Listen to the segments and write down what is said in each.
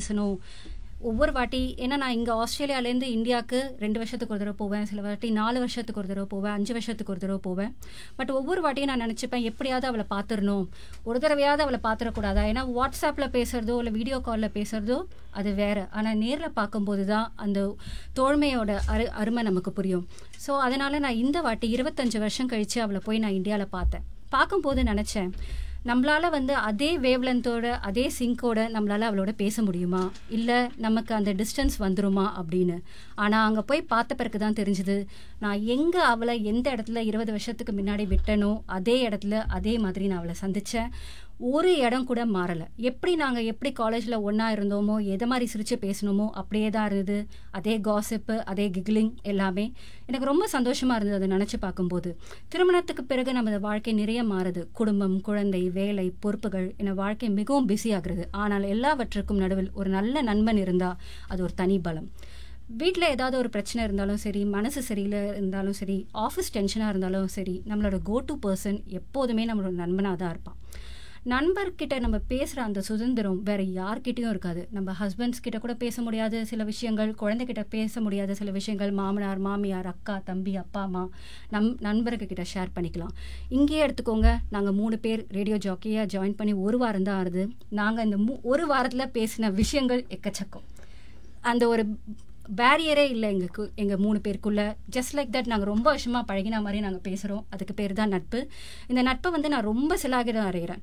பேசணும் ஒவ்வொரு வாட்டி ஏன்னா நான் இங்கே ஆஸ்திரேலியாலேருந்து இந்தியாவுக்கு ரெண்டு வருஷத்துக்கு ஒரு தடவை போவேன் சில வாட்டி நாலு வருஷத்துக்கு ஒரு தடவை போவேன் அஞ்சு வருஷத்துக்கு ஒரு தடவை போவேன் பட் ஒவ்வொரு வாட்டியும் நான் நினச்சிப்பேன் எப்படியாவது அவளை பார்த்துடணும் ஒரு தடவையாவது அவளை பார்த்துடக்கூடாதா ஏன்னா வாட்ஸ்அப்பில் பேசுகிறதோ இல்லை வீடியோ காலில் பேசுகிறதோ அது வேற ஆனால் நேரில் பார்க்கும்போது தான் அந்த தோழ்மையோட அரு அருமை நமக்கு புரியும் ஸோ அதனால் நான் இந்த வாட்டி இருபத்தஞ்சு வருஷம் கழித்து அவளை போய் நான் இந்தியாவில் பார்த்தேன் பார்க்கும்போது நினச்சேன் நம்மளால வந்து அதே வேவ்லென்த்தோட அதே சிங்கோட நம்மளால அவளோட பேச முடியுமா இல்லை நமக்கு அந்த டிஸ்டன்ஸ் வந்துருமா அப்படின்னு ஆனால் அங்கே போய் பார்த்த பிறகு தான் தெரிஞ்சுது நான் எங்கே அவளை எந்த இடத்துல இருபது வருஷத்துக்கு முன்னாடி விட்டனோ அதே இடத்துல அதே மாதிரி நான் அவளை சந்தித்தேன் ஒரு இடம் கூட மாறலை எப்படி நாங்கள் எப்படி காலேஜில் ஒன்றா இருந்தோமோ எதை மாதிரி சிரித்து பேசணுமோ அப்படியே தான் இருந்தது அதே காசிப்பு அதே கிக்லிங் எல்லாமே எனக்கு ரொம்ப சந்தோஷமாக இருந்தது அதை நினச்சி பார்க்கும்போது திருமணத்துக்கு பிறகு நமது வாழ்க்கை நிறைய மாறுது குடும்பம் குழந்தை வேலை பொறுப்புகள் என வாழ்க்கை மிகவும் பிஸி ஆகுறது ஆனால் எல்லாவற்றுக்கும் நடுவில் ஒரு நல்ல நண்பன் இருந்தால் அது ஒரு தனி பலம் வீட்டில் ஏதாவது ஒரு பிரச்சனை இருந்தாலும் சரி மனசு சரியில்லை இருந்தாலும் சரி ஆஃபீஸ் டென்ஷனாக இருந்தாலும் சரி நம்மளோட கோ டு பர்சன் எப்போதுமே நம்மளோட நண்பனாக தான் இருப்பான் நண்பர்கிட்ட நம்ம பேசுகிற அந்த சுதந்திரம் வேற யார்கிட்டயும் இருக்காது நம்ம ஹஸ்பண்ட்ஸ் கிட்ட கூட பேச முடியாது சில விஷயங்கள் குழந்தைகிட்ட பேச முடியாத சில விஷயங்கள் மாமனார் மாமியார் அக்கா தம்பி அப்பா அம்மா நம் நண்பர்கள் கிட்ட ஷேர் பண்ணிக்கலாம் இங்கேயே எடுத்துக்கோங்க நாங்கள் மூணு பேர் ரேடியோ ஜாக்கியாக ஜாயின் பண்ணி ஒரு வாரம் தான் ஆகுது நாங்கள் இந்த மூ ஒரு வாரத்தில் பேசின விஷயங்கள் எக்கச்சக்கம் அந்த ஒரு பேரியரே இல்லை எங்களுக்கு எங்கள் மூணு பேருக்குள்ள ஜஸ்ட் லைக் தட் நாங்கள் ரொம்ப வருஷமாக பழகின மாதிரி நாங்கள் பேசுகிறோம் அதுக்கு பேர் தான் நட்பு இந்த நட்பை வந்து நான் ரொம்ப சிலாகிதம் அறைகிறேன்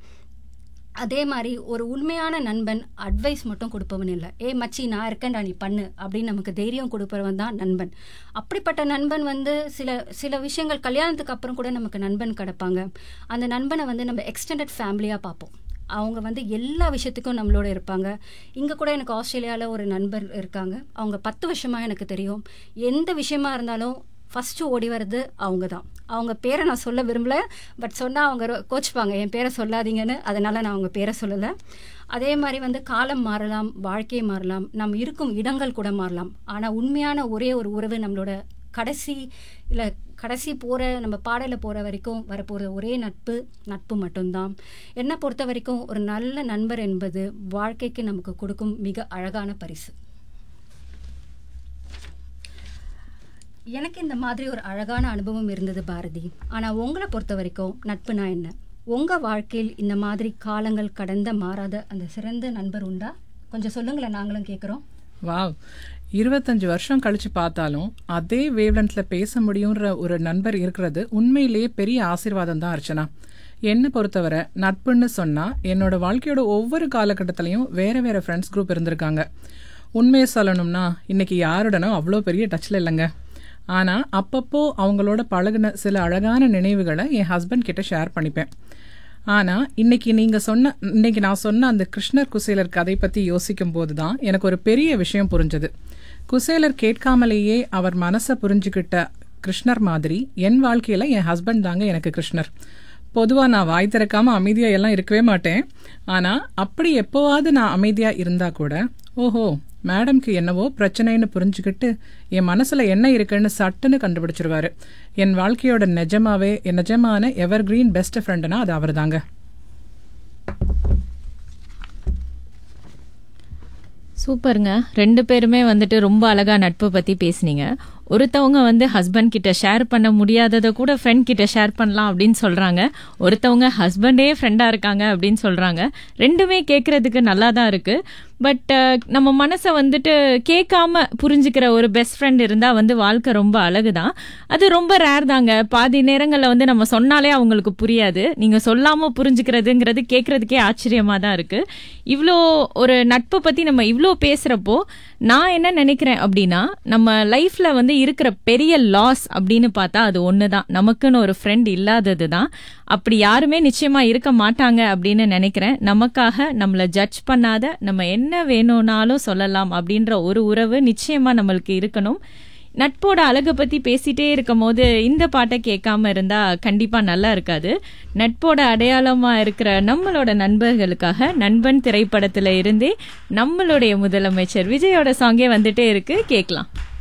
அதே மாதிரி ஒரு உண்மையான நண்பன் அட்வைஸ் மட்டும் கொடுப்பவன் இல்லை ஏ மச்சி நான் இருக்கேன்டா நீ பண்ணு அப்படின்னு நமக்கு தைரியம் கொடுப்பவன் தான் நண்பன் அப்படிப்பட்ட நண்பன் வந்து சில சில விஷயங்கள் கல்யாணத்துக்கு அப்புறம் கூட நமக்கு நண்பன் கிடப்பாங்க அந்த நண்பனை வந்து நம்ம எக்ஸ்டெண்டட் ஃபேமிலியாக பார்ப்போம் அவங்க வந்து எல்லா விஷயத்துக்கும் நம்மளோட இருப்பாங்க இங்கே கூட எனக்கு ஆஸ்திரேலியாவில் ஒரு நண்பர் இருக்காங்க அவங்க பத்து வருஷமாக எனக்கு தெரியும் எந்த விஷயமா இருந்தாலும் ஃபஸ்ட்டு ஓடி வர்றது அவங்க தான் அவங்க பேரை நான் சொல்ல விரும்பல பட் சொன்னால் அவங்க ரொ- கோச்சுப்பாங்க என் பேரை சொல்லாதீங்கன்னு அதனால் நான் அவங்க பேரை சொல்லலை அதே மாதிரி வந்து காலம் மாறலாம் வாழ்க்கை மாறலாம் நம் இருக்கும் இடங்கள் கூட மாறலாம் ஆனால் உண்மையான ஒரே ஒரு உறவு நம்மளோட கடைசி இல்லை கடைசி போகிற நம்ம பாடையில் போகிற வரைக்கும் வரப்போகிற ஒரே நட்பு நட்பு மட்டும்தான் என்னை பொறுத்த வரைக்கும் ஒரு நல்ல நண்பர் என்பது வாழ்க்கைக்கு நமக்கு கொடுக்கும் மிக அழகான பரிசு எனக்கு இந்த மாதிரி ஒரு அழகான அனுபவம் இருந்தது பாரதி ஆனால் உங்களை பொறுத்த வரைக்கும் நட்புனா என்ன உங்கள் வாழ்க்கையில் இந்த மாதிரி காலங்கள் கடந்த மாறாத அந்த சிறந்த நண்பர் உண்டா கொஞ்சம் சொல்லுங்களேன் நாங்களும் கேட்குறோம் வாவ் இருபத்தஞ்சு வருஷம் கழிச்சு பார்த்தாலும் அதே வேவ்லென்த்ல பேச முடியுன்ற ஒரு நண்பர் இருக்கிறது உண்மையிலேயே பெரிய ஆசீர்வாதம் தான் அர்ச்சனா என்னை பொறுத்தவரை நட்புன்னு சொன்னா என்னோட வாழ்க்கையோட ஒவ்வொரு காலகட்டத்திலையும் வேற வேற ஃப்ரெண்ட்ஸ் குரூப் இருந்திருக்காங்க உண்மையை சொல்லணும்னா இன்னைக்கு யாருடனும் அவ்வளோ பெரிய டச்சில் இல்லைங்க ஆனால் அப்பப்போ அவங்களோட பழகுன சில அழகான நினைவுகளை என் ஹஸ்பண்ட் கிட்ட ஷேர் பண்ணிப்பேன் ஆனா இன்னைக்கு நீங்க சொன்ன இன்னைக்கு நான் சொன்ன அந்த கிருஷ்ணர் குசேலர் கதை பத்தி யோசிக்கும் போதுதான் எனக்கு ஒரு பெரிய விஷயம் புரிஞ்சது குசேலர் கேட்காமலேயே அவர் மனசை புரிஞ்சுக்கிட்ட கிருஷ்ணர் மாதிரி என் வாழ்க்கையில என் ஹஸ்பண்ட் தாங்க எனக்கு கிருஷ்ணர் பொதுவா நான் வாய் திறக்காம அமைதியா எல்லாம் இருக்கவே மாட்டேன் ஆனா அப்படி எப்போவாவது நான் அமைதியா இருந்தா கூட ஓஹோ மேடம்க்கு என்னவோ பிரச்சனைன்னு புரிஞ்சுக்கிட்டு என் மனசுல என்ன இருக்குன்னு சட்டுன்னு கண்டுபிடிச்சிருவாரு என் வாழ்க்கையோட நிஜமாவே நிஜமான எவர் கிரீன் பெஸ்ட் ஃப்ரெண்டுனா அது அவர்தாங்க சூப்பருங்க ரெண்டு பேருமே வந்துட்டு ரொம்ப அழகா நட்பு பத்தி பேசுனீங்க ஒருத்தவங்க வந்து ஹஸ்பண்ட் கிட்ட ஷேர் பண்ண முடியாததை கூட ஃப்ரெண்ட் கிட்ட ஷேர் பண்ணலாம் அப்படின்னு சொல்றாங்க ஒருத்தவங்க ஹஸ்பண்டே ஃப்ரெண்டா இருக்காங்க அப்படின்னு சொல்றாங்க ரெண்டுமே கேட்கறதுக்கு நல்லா தான் இருக்கு பட் நம்ம மனசை வந்துட்டு கேட்காம புரிஞ்சுக்கிற ஒரு பெஸ்ட் ஃப்ரெண்ட் இருந்தா வந்து வாழ்க்கை ரொம்ப அழகுதான் அது ரொம்ப ரேர் தாங்க பாதி நேரங்கள்ல வந்து நம்ம சொன்னாலே அவங்களுக்கு புரியாது நீங்க சொல்லாம புரிஞ்சுக்கிறதுங்கிறது கேட்கறதுக்கே ஆச்சரியமா தான் இருக்கு இவ்வளோ ஒரு நட்பை பத்தி நம்ம இவ்வளோ பேசுறப்போ நான் என்ன நினைக்கிறேன் அப்படின்னா நம்ம லைஃப்ல வந்து இருக்கிற பெரிய லாஸ் அப்படின்னு பார்த்தா அது ஒண்ணுதான் நமக்குன்னு ஒரு ஃப்ரெண்ட் இல்லாதது தான் அப்படி யாருமே நிச்சயமா இருக்க மாட்டாங்க அப்படின்னு நினைக்கிறேன் நமக்காக நம்மள ஜட்ஜ் பண்ணாத நம்ம என்ன வேணும்னாலும் சொல்லலாம் அப்படின்ற ஒரு உறவு நிச்சயமா நம்மளுக்கு இருக்கணும் நட்போட அழகை பத்தி பேசிட்டே இருக்கும் போது இந்த பாட்டை கேட்காம இருந்தா கண்டிப்பா நல்லா இருக்காது நட்போட அடையாளமா இருக்கிற நம்மளோட நண்பர்களுக்காக நண்பன் திரைப்படத்துல இருந்தே நம்மளுடைய முதலமைச்சர் விஜயோட சாங்கே வந்துட்டே இருக்கு கேட்கலாம்